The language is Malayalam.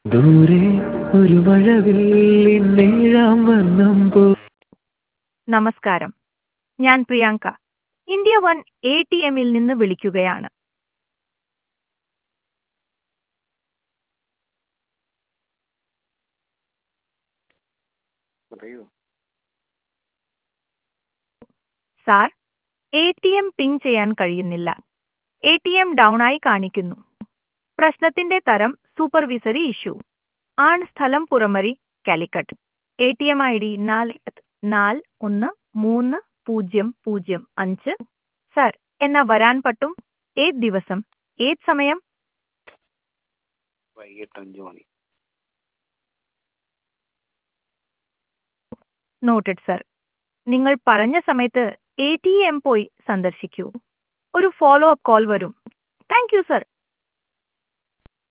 ദൂരെ ഒരു മഴവില്ലിൻ നീഴാം വർണ്ണം പോ നമസ്കാരം ഞാൻ Priyanka India one A T എമ്മിൽ നിന്ന് വിളിക്കുകയാണ് പറയൂ sir A T M ping ചെയ്യാൻ കഴിയുന്നില്ല എ ടി എം ഡൗൺ ആയി കാണിക്കുന്നു പ്രശ്നത്തിന്റെ തരം സൂപ്പർവിസറി ഇഷ്യൂ ആണ് സ്ഥലം പുറമരി Calicut A T M I D നാല് നാല് ഒന്ന് മൂന്ന് പൂജ്യം പൂജ്യം അഞ്ച് സർ എന്നാ വരാൻ പറ്റും ഏത് ദിവസം ഏത് സമയം വൈകിട്ട് അഞ്ച് മണി നോട്ടഡ് സർ നിങ്ങൾ പറഞ്ഞ സമയത്ത് എ ടി എം പോയി സന്ദർശിക്കൂ ഒരു ഫോളോ അപ്പ് കോൾ വരും താങ്ക് യു സർ